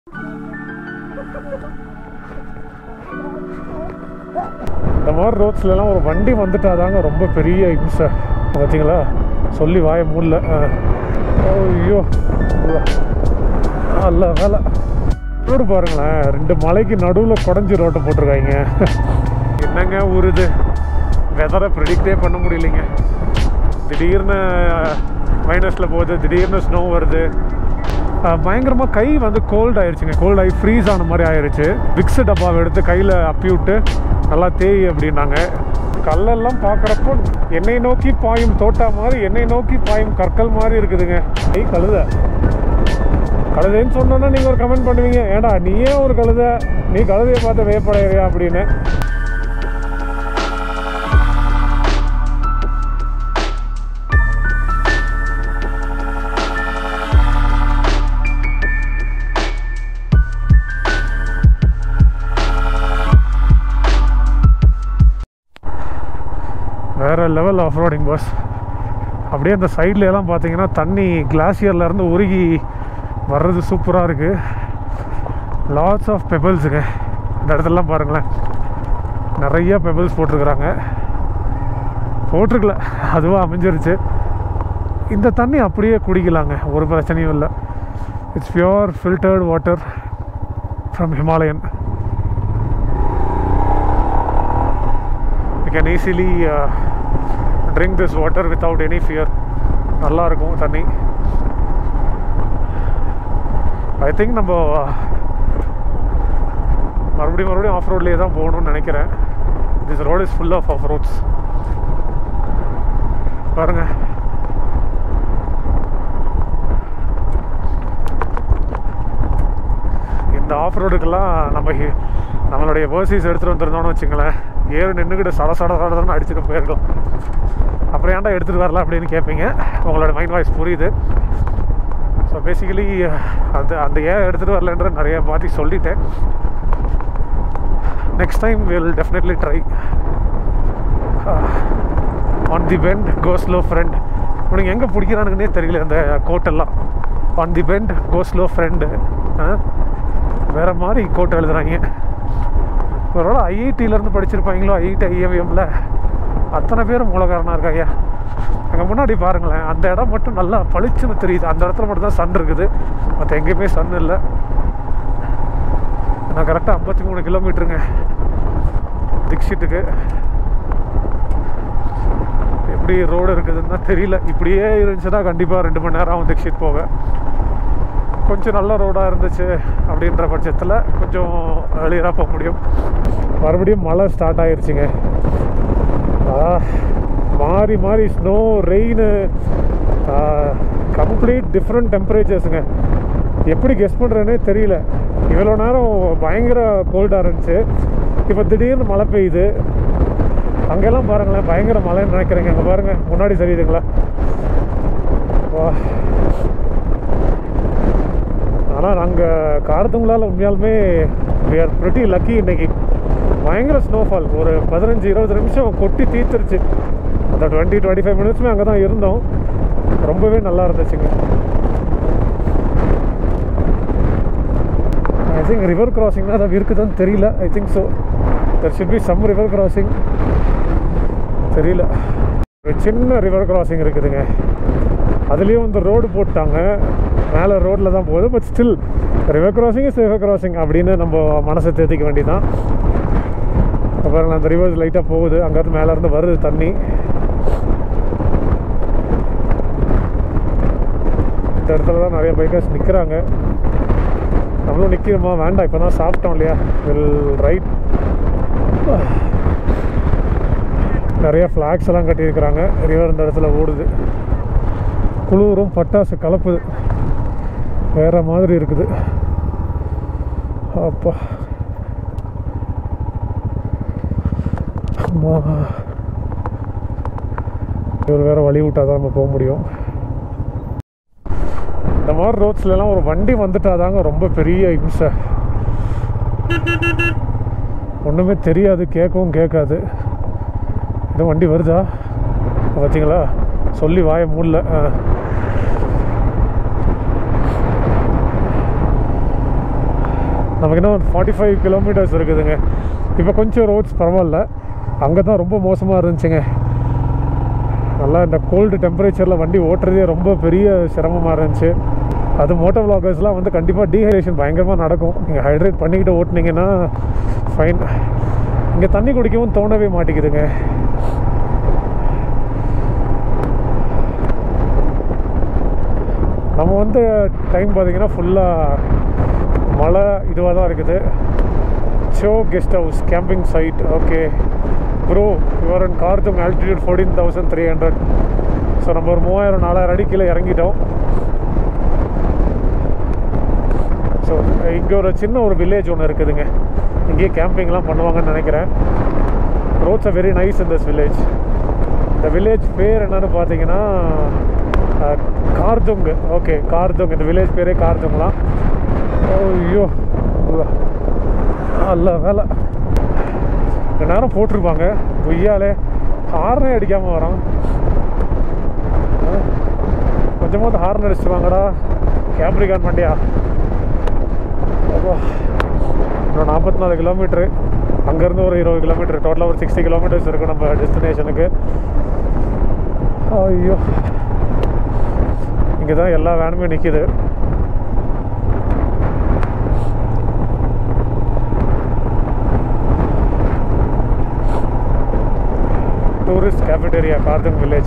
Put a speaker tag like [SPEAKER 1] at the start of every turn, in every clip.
[SPEAKER 1] இந்த மாதிரி ரோட்ஸ்லலாம் ஒரு வண்டி வந்துட்டாதாங்க ரொம்ப பெரிய இம்சை பார்த்தீங்களா சொல்லி வாய மூடல ஐயோ அல்ல வேலை ரோடு பாருங்களேன் ரெண்டு மலைக்கு நடுவில் குடஞ்சி ரோட்டை போட்டிருக்காங்க என்னங்க ஊர் இது வெதரை ப்ரிடிக்டே பண்ண முடியலைங்க திடீர்னு மைனஸில் போகுது திடீர்னு ஸ்னோ வருது பயங்கரமாக கை வந்து கோல்ட் ஆயிடுச்சுங்க கோல்ட் ஆகி ஃப்ரீஸ் ஆன மாதிரி ஆயிடுச்சு விக்ஸ் டப்பாவை எடுத்து கையில் அப்பி விட்டு நல்லா தேய் அப்படின்னாங்க கல்லெல்லாம் பார்க்குறப்போ என்னை நோக்கி பாயும் தோட்டா மாதிரி என்னை நோக்கி பாயும் கற்கள் மாதிரி இருக்குதுங்க ஐ கழுத கழுதைன்னு சொன்னோன்னா நீங்கள் ஒரு கமெண்ட் பண்ணுவீங்க ஏடா நீயே ஒரு கழுத நீ கழுதையை பார்த்து வியப்படைறியா அப்படின்னு வேறு லெவல் ஆஃப் ரோடிங் பஸ் அப்படியே அந்த சைட்ல எல்லாம் பார்த்தீங்கன்னா தண்ணி glacier-ல இருந்து உருகி வர்றது சூப்பராக இருக்குது லாட்ஸ் ஆஃப் பெபிள்ஸுங்க இந்த இடத்துலலாம் பாருங்களேன் நிறைய பெபிள்ஸ் போட்டிருக்கிறாங்க போட்டிருக்கல அதுவாக அமைஞ்சிருச்சு இந்த தண்ணி அப்படியே குடிக்கலாங்க ஒரு பிரச்சனையும் இல்லை it's pure filtered water from Himalayan you can easily drink this water without any fear நல்லா இருக்கும் தண்ணி ஐ திங்க் நம்ம மறுபடியும் மறுபடியும் ஆஃப் ரோட்லேயே தான் போகணும்னு நினைக்கிறேன் this road is full of off roads பாருங்க இந்த ஆஃப் ரோடுக்கெல்லாம் நம்ம ஹி- நம்மளுடைய பர்சீஸ் எடுத்துகிட்டு வந்திருந்தோம்னு வச்சுங்களேன் ஏறு நின்றுக்கிட்டு சட சட சடன்னு அடிச்சுட்டு போயிருக்கலாம் அப்புறம் ஏன்டா எடுத்துகிட்டு வரல அப்படின்னு கேட்பீங்க உங்களோட மைண்ட் வாய்ஸ் புரியுது ஸோ பேசிக்கலி அந்த அந்த ஏன் எடுத்துகிட்டு வரலன்ற நிறைய மாற்றி சொல்லிட்டேன் next time will definitely try on the bend go slow friend உனக்கு எங்கே பிடிக்கிறானுங்கன்னே தெரியல அந்த கோட்டெல்லாம் on the bend go slow friend வேறு மாதிரி கோட்டை எழுதுறாங்க ஒருவேளை ஐஐடியிலேருந்து படிச்சிருப்பாங்களோ ஐஐடி ஐஎம்எம்ல அத்தனை பேரும் மூலகாரனாக இருக்காங்க அங்கே முன்னாடி பாருங்களேன் அந்த இடம் மட்டும் நல்லா பளிச்சுன்னு தெரியுது அந்த இடத்துல மட்டும் தான் சன் இருக்குது மற்ற எங்கேயுமே சன் இல்லை நான் கரெக்டாக ஐம்பத்தி மூணு கிலோமீட்டருங்க திக்ஷிட்டுக்கு எப்படி ரோடு இருக்குதுன்னு தான் தெரியல இப்படியே இருந்துச்சுன்னா கண்டிப்பாக ரெண்டு மணி நேரம் ஆகும் திக்ஷித் போக கொஞ்சம் நல்ல ரோடாக இருந்துச்சு அப்படின்ற பட்சத்தில் கொஞ்சம் ஏர்லியராக போக முடியும் மறுபடியும் மழை ஸ்டார்ட் ஆயிருச்சுங்க ஆ, மாறி மாறி ஸ்னோ ரெயின் கம்ப்ளீட் டிஃப்ரெண்ட் டெம்பரேச்சர்ஸுங்க எப்படி கெஸ் பண்ணுறேனே தெரியல இவ்வளோ நேரம் பயங்கர கோல்டாக இருந்துச்சு இப்போ திடீர்னு மழை பெய்யுது அங்கெல்லாம் பாருங்களேன் பயங்கர மழைன்னு நினைக்கிறேங்க அங்கே பாருங்கள் முன்னாடி தெரியுதுங்களா வா ஆனால் நாங்கள் காரத்துங்களால் உண்மையாலுமே we are pretty லக்கி இன்னைக்கு பயங்கர ஸ்னோஃபால் ஒரு பதினஞ்சு இருபது நிமிஷம் கொட்டி தீர்த்துருச்சு அந்த டுவெண்ட்டி டுவெண்ட்டி ஃபைவ் மினிட்ஸுமே அங்கே தான் இருந்தோம் ரொம்பவே நல்லா இருந்துச்சுங்க ஐ திங்க் ரிவர் கிராசிங்னா அது இருக்குதான்னு தெரியல I think so there should be some river crossing தெரியல ஒரு சின்ன ரிவர் கிராசிங் இருக்குதுங்க அதுலேயும் இந்த ரோடு போட்டாங்க மேலே ரோட்டில் தான் போகுது but still river crossing is river crossing அப்படின்னு நம்ம மனசை தேத்திக்க வேண்டியதான் அப்புறம் அந்த ரிவர்ஸ் லைட்டாக போகுது அங்கேருந்து மேலே இருந்து வருது தண்ணி இந்த இடத்துல தான் நிறைய பைக்கர்ஸ் நிற்கிறாங்க நம்மளும் நிற்கிறோமா வேண்டாம் இப்போ தான் சாப்பிட்டோம் இல்லையா வில் ரைட் நிறைய ஃப்ளாக்ஸ் எல்லாம் கட்டியிருக்கிறாங்க ரிவர் இந்த இடத்துல ஓடுது குளிரும் பட்டாசு கலப்புது வேற மாதிரி இருக்குது அப்பா அம்மா இவர் வேற வழி விட்டா தான் நம்ம போக முடியும் இந்த மாதிரி ரோட்ஸ்லலாம் ஒரு வண்டி வந்துட்டாதாங்க ரொம்ப பெரிய இம்சை ஒன்றுமே தெரியாது கேட்கவும் கேட்காது இது வண்டி வருதா பார்த்தீங்களா சொல்லி வாய மூடல ஆ. நமக்கு இன்னும் ஃபார்ட்டி ஃபைவ் கிலோமீட்டர்ஸ் இருக்குதுங்க இப்போ கொஞ்சம் ரோட்ஸ் பரவாயில்ல அங்கே தான் ரொம்ப மோசமாக இருந்துச்சுங்க நல்லா இந்த கோல்டு டெம்பரேச்சரில் வண்டி ஓட்டுறதே ரொம்ப பெரிய சிரமமாக இருந்துச்சு அது மோட்டோ விளாகர்ஸ்லாம் வந்து கண்டிப்பாக டீஹைட்ரேஷன் பயங்கரமாக நடக்கும் நீங்கள் ஹைட்ரேட் பண்ணிக்கிட்டு ஓட்டுனீங்கன்னா ஃபைன் இங்கே தண்ணி குடிக்கவும் தோணவே மாட்டேங்குதுங்க நம்ம வந்து டைம் பார்த்தீங்கன்னா ஃபுல்லாக மழை இதுவாக தான் இருக்குது so guest house camping site okay bro your and Khardung altitude fourteen thousand three hundred so நம்ம ஒரு மூவாயிரம் நாலாயிரம் அடி கீழே இறங்கிட்டோம் ஸோ இங்கே ஒரு சின்ன ஒரு வில்லேஜ் ஒன்று இருக்குதுங்க இங்கேயே கேம்பிங்லாம் பண்ணுவாங்கன்னு நினைக்கிறேன் roads are very nice in this village இந்த வில்லேஜ் பேர் என்னன்னு பார்த்தீங்கன்னா அஹ், கார்துங் ஓகே கார்துங் இந்த வில்லேஜ் பேரே கார்துங் தான் ஐயோ அல்ல வேலை இந்த நேரம் போட்டிருப்பாங்க பொய்யாலே ஹார்னே அடிக்காமல் வரான் அஹ், கொஞ்சமாவது ஹார்ன் அடிச்சுட்டு வாங்கடா கேப்ரிகான் வண்டியா அப்பா இன்னும் நாற்பத்தி நாலு கிலோமீட்ரு அங்கேருந்து ஒரு இருபது கிலோமீட்டர் டோட்டலாக ஒரு சிக்ஸ்டி கிலோமீட்டர்ஸ் இருக்கும் நம்ம டெஸ்டினேஷனுக்கு ஐயோ இங்கே தான் எல்லா வேனுமே நிற்கிது டூரிஸ்ட் கேஃபிடேரியா கார்தங் வில்லேஜ்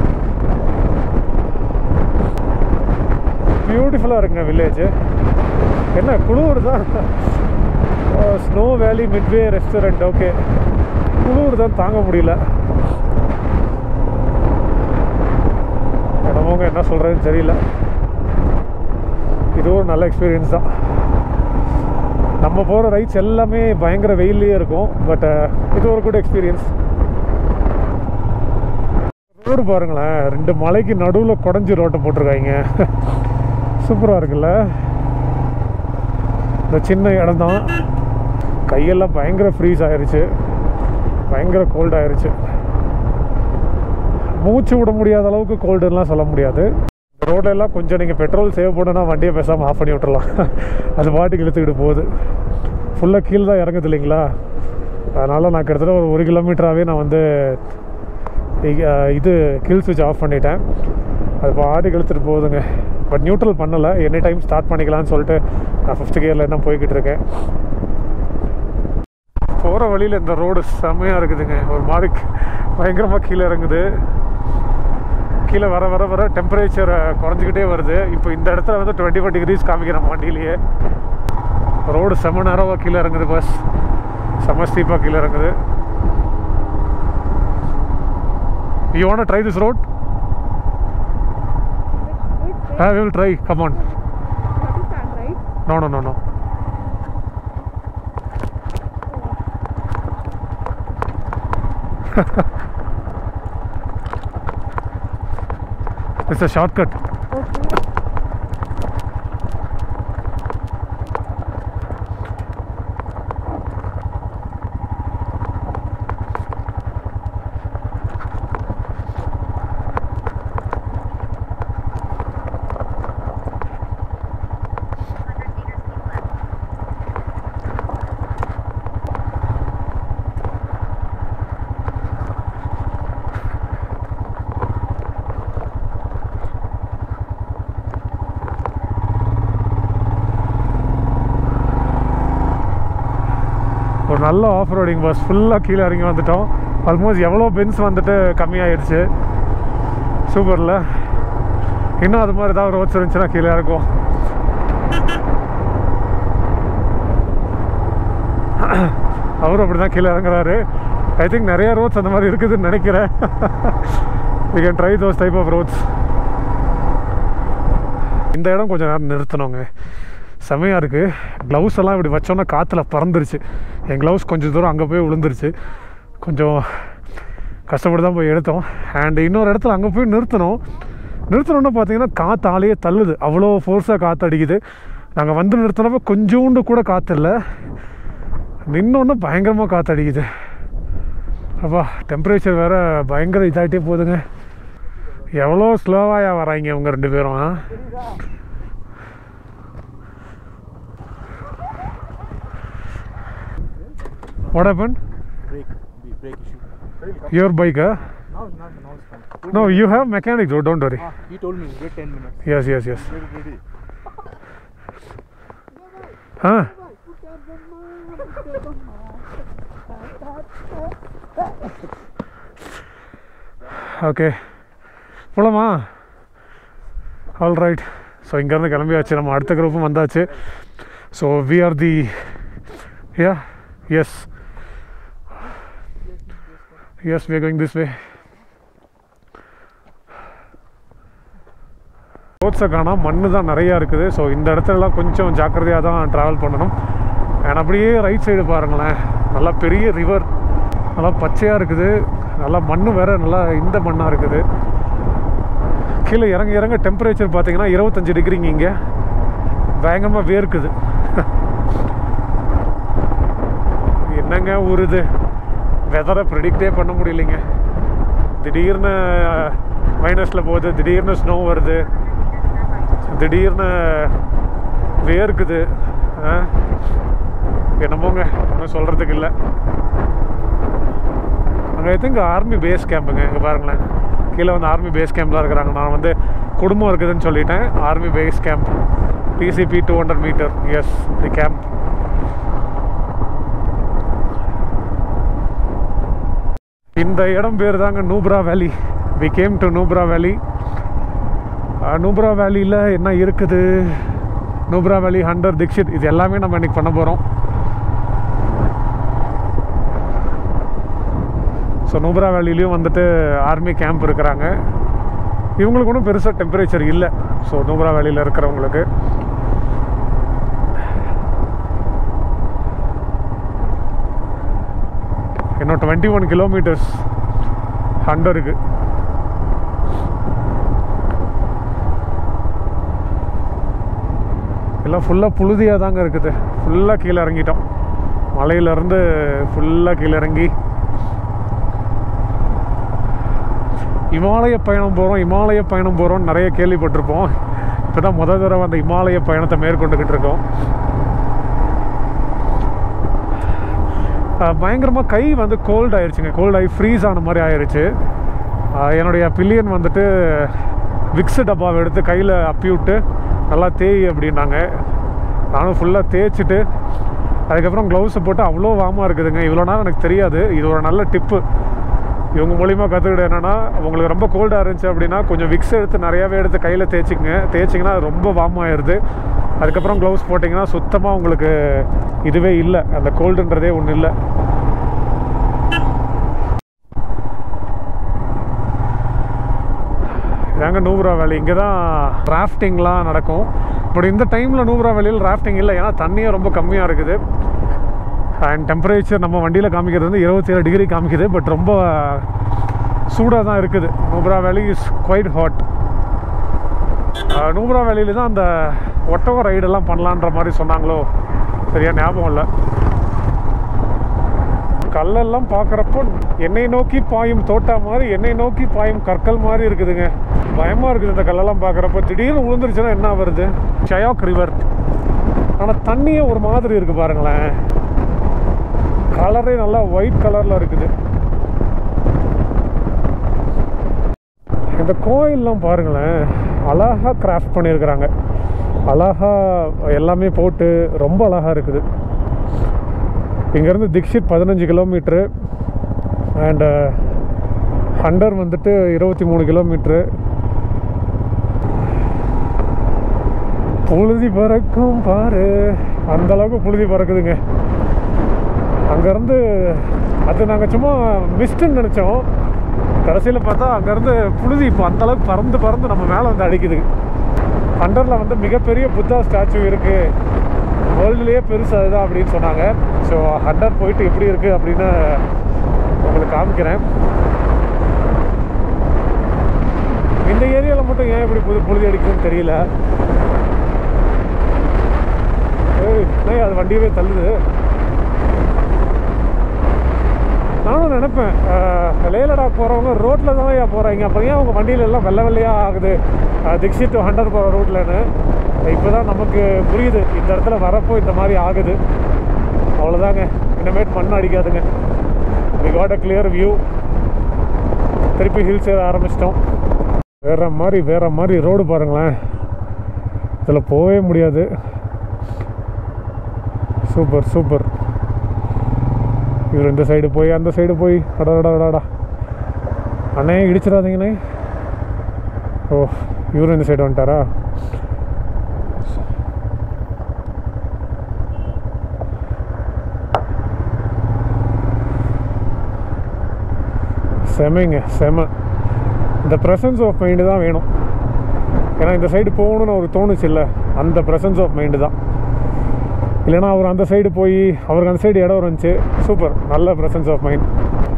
[SPEAKER 1] பியூட்டிஃபுல்லாக இருக்குங்க வில்லேஜ் என்ன குளூர் தான் ஸ்னோ வேலி மிட்வே ரெஸ்டாரண்ட் ஓகே குளூர் தான் தாங்க முடியல என்னமோங்க என்ன சொல்கிறதுன்னு தெரியல இது ஒரு நல்ல எக்ஸ்பீரியன்ஸ் தான் நம்ம போகிற ரைட்ஸ் எல்லாமே பயங்கர வெயிலே இருக்கும் பட் இது ஒரு குட் எக்ஸ்பீரியன்ஸ் ரோடு பாருங்களேன் ரெண்டு மலைக்கு நடுவில் குடஞ்சி ரோட்டை போட்டிருக்காங்க சூப்பராக இருக்குல்ல இந்த சின்ன இடம் தான் கையெல்லாம் பயங்கர ஃப்ரீஸ் ஆயிருச்சு பயங்கர கோல்ட் ஆயிருச்சு மூச்சு விட முடியாத அளவுக்கு கோல்டுலாம் சொல்ல முடியாது ரோட்ல எல்லாம் கொஞ்சம் நீங்கள் பெட்ரோல் சேவ் பண்ணனா வண்டியை பேசாமல் ஆஃப் பண்ணி விட்டுறலாம் அது பாட்டுக்கு இழுத்துக்கிட்டு போகுது ஃபுல்லாக கீழே தான் இறங்குது இல்லைங்களா அதனால் நான் கிட்டத்தட்ட ஒரு ஒரு கிலோமீட்டராகவே நான் வந்து இங்க- இது கில் சுவிட்ச் ஆஃப் பண்ணிட்டேன் அது பாட்டுக்கு இழுத்துட்டு போகுதுங்க பட் நியூட்ரல் பண்ணலை எனி டைம் ஸ்டார்ட் பண்ணிக்கலாம்னு சொல்லிட்டு நான் ஃபிஃப்த் கியரில் தான் போய்கிட்டு இருக்கேன் போகிற வழியில் இந்த ரோடு செம்மையாக இருக்குதுங்க ஒரு மாதிரி பயங்கரமாக கீழே இறங்குது கீழே வர வர வர டெம்பரேச்சர் குறைஞ்சிக்கிட்டே வருது இப்போ இந்த இடத்துல வந்து டுவெண்ட்டி ஃபைவ் டிகிரிஸ் காமிக்கிறேன் வண்டியிலேயே ரோடு செம்ம நேரமாக கீழே இறங்குது பஸ் செம்ம ஸ்டீப்பாக கீழே இறங்குது you want try this road
[SPEAKER 2] Which, which,
[SPEAKER 1] I will try. Come on.
[SPEAKER 2] Pakistan, right?
[SPEAKER 1] No, no, no, no. it's a shortcut.
[SPEAKER 2] Okay.
[SPEAKER 1] ஒரு நல்ல ஆஃப் ரோடிங் பஸ் ஃபுல்லாக கீழே இறங்கி வந்துட்டோம் ஆல்மோஸ்ட் எவ்வளோ பென்ஸ் வந்துட்டு கம்மியாயிடுச்சு சூப்பரில் இன்னும் அது மாதிரி ஏதாவது ரோட்ஸ் இருந்துச்சுன்னா கீழே இருக்கும் அவரும் அப்படி தான் கீழே இறங்குறாரு ஐ திங்க் நிறைய ரோட்ஸ் அந்த மாதிரி இருக்குதுன்னு நினைக்கிறேன் we can try those type of roads இந்த இடம் கொஞ்சம் நேரம் நிறுத்தணுங்க செமையாக இருக்குது க்ளவுஸ் எல்லாம் இப்படி வச்சோன்னா காற்றுல பறந்துருச்சு என் க்ளவுஸ் கொஞ்சம் தூரம் அங்கே போய் விழுந்துருச்சு கொஞ்சம் கஷ்டப்பட்டு தான் போய் எடுத்தோம் அண்ட் இன்னொரு இடத்துல அங்கே போய் நிறுத்தணும் நிறுத்தணுன்னு பார்த்தீங்கன்னா காற்று ஆளையே தள்ளுது அவ்வளோ ஃபோர்ஸாக காற்று அடிக்குது நாங்கள் வந்து நிறுத்தினப்ப கொஞ்சோண்டு கூட காற்று இல்லை நின்னோன்னு பயங்கரமாக காற்று அடிக்குது அப்பா டெம்பரேச்சர் வேறு பயங்கர இதாகிட்டே போகுதுங்க எவ்வளோ ஸ்லோவாயா வராங்க இவங்க ரெண்டு பேரும் ஆ? What happen
[SPEAKER 3] brake the brake issue.
[SPEAKER 1] Your பைக்கா
[SPEAKER 3] Now now now it's fine.
[SPEAKER 1] No you have mechanic road don't worry
[SPEAKER 3] Ah, he told me wait 10 minutes.
[SPEAKER 1] Yes yes yes
[SPEAKER 3] Ready.
[SPEAKER 1] Ah okay போலாமா all right so இங்கேருந்து கிளம்பியாச்சு நம்ம அடுத்த குரூப்பும் வந்தாச்சு so we are the ya yes yes we going this way ரோட்ஸை காணால் மண்ணு தான் நிறையா இருக்குது ஸோ இந்த இடத்துலலாம் கொஞ்சம் ஜாக்கிரதையாக தான் ட்ராவல் பண்ணணும் அண்ட் அப்படியே ரைட் சைடு பாருங்களேன் நல்லா பெரிய ரிவர் நல்லா பச்சையாக இருக்குது நல்லா மண் வேறு நல்லா இந்த மண்ணாக இருக்குது கீழே இறங்க இறங்க டெம்பரேச்சர் பார்த்தீங்கன்னா இருபத்தஞ்சி டிகிரிங்க இங்கே பயங்கரமாக வேர்க்குது என்னங்க ஊர் இது வெதரை ப்ரிடிக்டே பண்ண முடியலைங்க திடீர்னு மைனஸில் போகுது திடீர்னு ஸ்னோ வருது திடீர்னு வேர்க்குது ஆ? என்னமோங்க ஒன்றும் சொல்கிறதுக்கு இல்லை அங்கே ஐ திங்க் ஆர்மி பேஸ் கேம்புங்க இங்கே பாருங்களேன் கீழே வந்து ஆர்மி பேஸ் கேம்ப்லாம் இருக்கிறாங்க நான் வந்து குடும்பம் இருக்குதுன்னு சொல்லிட்டேன் ஆர்மி பேஸ் கேம்ப் டிசிபி two hundred meter yes the camp இந்த இடம் பேர் தாங்க நூப்ரா வேலி வி கேம் டு நூப்ரா வேலி நூப்ரா வேலியில் என்ன இருக்குது நூப்ரா வேலி ஹண்டர் தீக்ஷித் இது எல்லாமே நம்ம இன்னைக்கு பண்ண போகிறோம் ஸோ நூப்ரா வேலிலையும் வந்துட்டு ஆர்மி கேம்ப் இருக்கிறாங்க இவங்களுக்கு ஒன்றும் பெருசாக டெம்பரேச்சர் இல்லை ஸோ நூப்ரா வேலியில் இருக்கிறவங்களுக்கு இன்னும் டுவெண்ட்டி ஒன் கிலோமீட்டர்ஸ் ஹண்டருக்கு எல்லாம் ஃபுல்லாக புழுதியாக தாங்க இருக்குது ஃபுல்லாக கீழே இறங்கிட்டோம் மலையிலேருந்து ஃபுல்லாக கீழே இறங்கி இமாலய பயணம் போகிறோம் இமாலய பயணம் போகிறோம் நிறைய கேள்விப்பட்டிருப்போம் இப்போ தான் முத தடவை அந்த இமாலய பயணத்தை மேற்கொண்டுக்கிட்டு இருக்கோம் பயங்கரமாக கை வந்து கோல்ட் ஆயிடுச்சுங்க கோல்ட் ஆகி ஃப்ரீஸ் ஆன மாதிரி ஆயிடுச்சு அஹ் என்னுடைய பில்லியன் வந்துட்டு விக்ஸு டப்பாவை எடுத்து கையில் அப்பி விட்டு நல்லா தேய் அப்படின்னாங்க நானும் ஃபுல்லாக தேய்ச்சிட்டு அதுக்கப்புறம் க்ளவுஸை போட்டு அவ்வளோ வாமாக இருக்குதுங்க இவ்வளோ நேரம் எனக்கு தெரியாது இது ஒரு நல்ல டிப்பு இவங்க மூலிமா கற்றுக்கிட்டு என்னென்னா உங்களுக்கு ரொம்ப கோல்டாக இருந்துச்சு அப்படின்னா கொஞ்சம் விக்ஸ் எடுத்து நிறையாவே எடுத்து கையில் தேய்ச்சிக்கங்க தேய்ச்சிங்கன்னா அது ரொம்ப வார்ம் ஆயிடுது அதுக்கப்புறம் க்ளவுஸ் போட்டிங்கன்னா சுத்தமாக உங்களுக்கு இதுவே இல்லை அந்த கோல்டுன்றதே ஒன்றும் இல்லை இதாங்க நூபுரா வேலி இங்கே தான் ராஃப்டிங்லாம் நடக்கும் பட் இந்த டைமில் நூபுரா வேலியில் ராஃப்டிங் இல்லை ஏன்னா தண்ணியே ரொம்ப கம்மியாக இருக்குது அண்ட் டெம்பரேச்சர் நம்ம வண்டியில் காமிக்கிறது வந்து இருபத்தேழு டிகிரி காமிக்குது பட் ரொம்ப சூடாக தான் இருக்குது நூப்ரா வேலி இஸ் குவைட் ஹாட் நூப்ரா வேலியில் தான் அந்த ஒட்டக ரைடெல்லாம் பண்ணலான்ற மாதிரி சொன்னாங்களோ சரியா ஞாபகம் இல்லை கல்லெல்லாம் பார்க்குறப்போ என்னை நோக்கி பாயும் தோட்டா மாதிரி என்னை நோக்கி பாயும் கற்கள் மாதிரி இருக்குதுங்க பயமாக இருக்குது இந்த கல்லெல்லாம் பார்க்குறப்போ திடீர்னு விழுந்துருச்சுன்னா என்ன வருது ஷயாக் ரிவர் ஆனால் தண்ணியே ஒரு மாதிரி இருக்குது பாருங்களேன் கலரே நல்லா ஒயிட் கலரில் இருக்குது இந்த கோயிலெலாம் பாருங்களேன் அழகாக கிராஃப்ட் பண்ணியிருக்கிறாங்க அழகாக எல்லாமே போட்டு ரொம்ப அழகாக இருக்குது இங்கேருந்து திக்ஷித் பதினஞ்சு கிலோமீட்ரு அண்டு ஹண்டர் வந்துட்டு இருபத்தி மூணு கிலோமீட்ரு புழுதி பறக்கும் பாரு அந்த அளவுக்கு புழுதி பறக்குதுங்க அங்கேருந்து அது நாங்கள் சும்மா மிஸ்ட்டுன்னு நினச்சோம் கடைசியில் பார்த்தா அங்கேருந்து புழுதி இப்போ அந்தளவுக்கு பறந்து பறந்து நம்ம மேலே வந்து அடிக்குது ஹண்டரில் வந்து மிகப்பெரிய புத்தா ஸ்டாச்சு இருக்குது வேர்ல்டுலேயே பெருசு அதுதான் அப்படின்னு சொன்னாங்க ஸோ ஹண்டர் போயிட்டு எப்படி இருக்குது அப்படின்னு உங்களுக்கு காமிக்கிறேன் இந்த ஏரியாவில் மட்டும் ஏன் இப்படி புது புழுதி அடிக்குதுன்னு தெரியல ஏய் ஏய், அது வண்டியவே தள்ளுது நானும் நினைப்பேன் லேலடாக் போகிறவங்க ரோட்டில் தான் ஏன் போகிறாங்க அப்புறம் ஏன் அவங்க வண்டியில எல்லாம் வெள்ளை வெள்ளையாக ஆகுது திக்ஷித் டு ஹண்டர் போகிற ரூட்லன்னு இப்போ தான் நமக்கு புரியுது இந்த இடத்துல வரப்போ இந்த மாதிரி ஆகுது அவ்வளோதாங்க இனிமேட் மண் அடிக்காதுங்க we got a clear view திருப்பி ஹில்ஸ் ஏற ஆரம்பிச்சிட்டோம் வேற மாதிரி வேற மாதிரி ரோடு பாருங்களேன் இதில் போகவே முடியாது சூப்பர் சூப்பர் இவர் இந்த சைடு போய் அந்த சைடு போய் அடாடாடாடா அண்ணே இடிச்சிடாதீங்கண்ணே ஓ இவரும் இந்த சைடு வந்துட்டாரா செமைங்க செம இந்த ப்ரெசன்ஸ் ஆஃப் மைண்டு தான் வேணும் ஏன்னா இந்த சைடு போகணும்னு அவர் தோணுச்சு இல்லை அந்த ப்ரெசன்ஸ் ஆஃப் மைண்டு தான் இல்லைன்னா அவர் அந்த சைடு போய் அவருக்கு அந்த சைடு இடம் இருந்துச்சு சூப்பர் நல்ல ப்ரெசன்ஸ் ஆஃப் மைண்ட்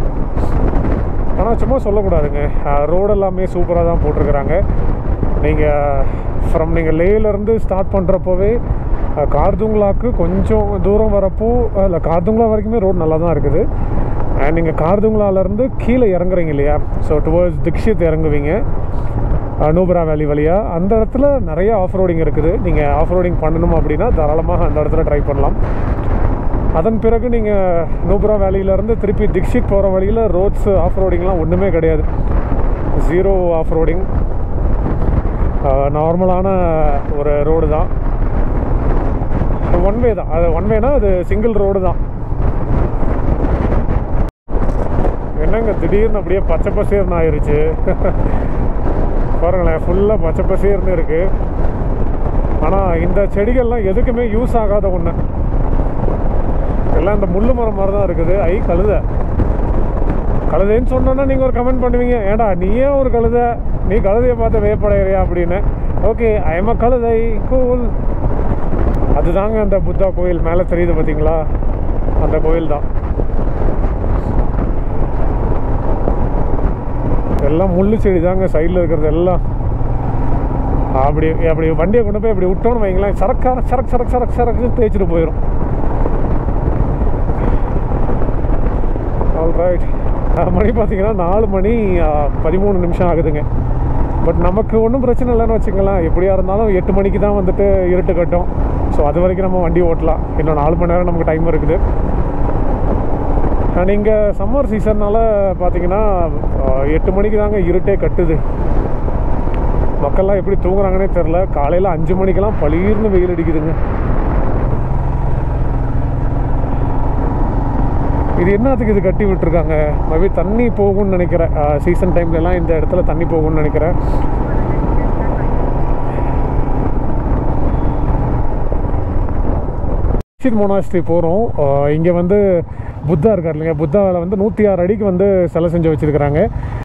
[SPEAKER 1] ஆனால் சும்மா சொல்லக்கூடாதுங்க ரோடு எல்லாமே சூப்பராக தான் போட்டிருக்கிறாங்க நீங்கள் ஃப்ரம் நீங்கள் லேலேருந்து ஸ்டார்ட் பண்ணுறப்போவே கார்துங்களாக்கு கொஞ்சம் தூரம் வரப்போ இல்லை கார்துங்களா வரைக்குமே ரோடு நல்லா தான் இருக்குது அண்ட் நீங்கள் கார்துங்களாலேருந்து கீழே இறங்குறீங்க இல்லையா ஸோ டுவர்ட்ஸ் திக்ஷித் இறங்குவீங்க நூபரா வேலி வழியாக அந்த இடத்துல நிறைய ஆஃப் ரோடிங் இருக்குது நீங்கள் ஆஃப் ரோடிங் பண்ணணும் அப்படின்னா தாராளமாக அந்த இடத்துல ட்ரை பண்ணலாம் அதன் பிறகு நீங்கள் நூபரா வேலியிலேருந்து திருப்பி திக்ஷித் போகிற வழியில் ரோட்ஸ் ஆஃப் ரோடிங்லாம் ஒன்றுமே கிடையாது ஜீரோ ஆஃப் ரோடிங் நார்மலான ஒரு ரோடு தான் ஒன் வே தான் அது ஒன் வேனா அது சிங்கிள் ரோடு தான் என்னங்க திடீர்னு அப்படியே பச்சை பசேர்னு ஆயிருச்சு பாருங்களேன் ஃபுல்லாக பச்சை பசேர்னு இருக்குது ஆனால் இந்த செடிகள்லாம் எதுக்குமே யூஸ் ஆகாத ஒன்று எல்லாம் இந்த முள்ளு மரம் மாதிரி தான் இருக்குது ஐ கழுத கழுதைன்னு சொன்னோன்னா நீங்கள் ஒரு கமெண்ட் பண்ணுவீங்க ஏடா நீயே ஒரு கழுதை நீ கழுதையை பார்த்து வேப்படையிறியா அப்படின்னு ஓகே ஐஎம் அ கழுதை கூல் அதுதாங்க அந்த புத்தா கோயில் மேலே தெரியுது பார்த்தீங்களா அந்த கோயில் தான் எல்லாம் முள்ளு செடி தாங்க சைடில் இருக்கிறது எல்லாம் அப்படி அப்படி வண்டியை கொண்டு போய் அப்படி விட்டோன்னு வைங்களேன் சரக்கார சரக்கு சரக்கு சரக்கு சரக்கு தேய்ச்சிட்டு போயிடும் ஆல் ரைட் மணி பார்த்தீங்கன்னா நாலு மணி ஆ, பதிமூணு நிமிஷம் ஆகுதுங்க பட் நமக்கு ஒன்றும் பிரச்சனை இல்லைன்னு வச்சுங்களேன் எப்படியா இருந்தாலும் எட்டு மணிக்கு தான் வந்துட்டு இருட்டு கட்டும் ஸோ அது வரைக்கும் நம்ம வண்டி ஓட்டலாம் இன்னும் நாலு மணி நேரம் நமக்கு டைம் இருக்குது நீங்கள் சம்மர் சீசன்னால் பார்த்தீங்கன்னா ஆ, எட்டு மணிக்கு தாங்க இருட்டே கட்டுது மக்கள்லாம் எப்படி தூங்குறாங்கன்னே தெரில காலையில் அஞ்சு மணிக்கெல்லாம் பளீர்னு வெயில் அடிக்குதுங்க இது என்னத்துக்கு இது கட்டி விட்டுருக்காங்க மேபி தண்ணி போகும்னு நினைக்கிறேன் சீசன் டைம்லலாம் இந்த இடத்துல தண்ணி போகும்னு நினைக்கிறேன் சித் மோனாஸ்ட்ரி போகிறோம் இங்கே வந்து புத்தா இருக்கார் இல்லைங்க புத்தாவில் வந்து நூற்றி ஆறு அடிக்கு வந்து சிலை செஞ்சு வச்சுருக்கிறாங்க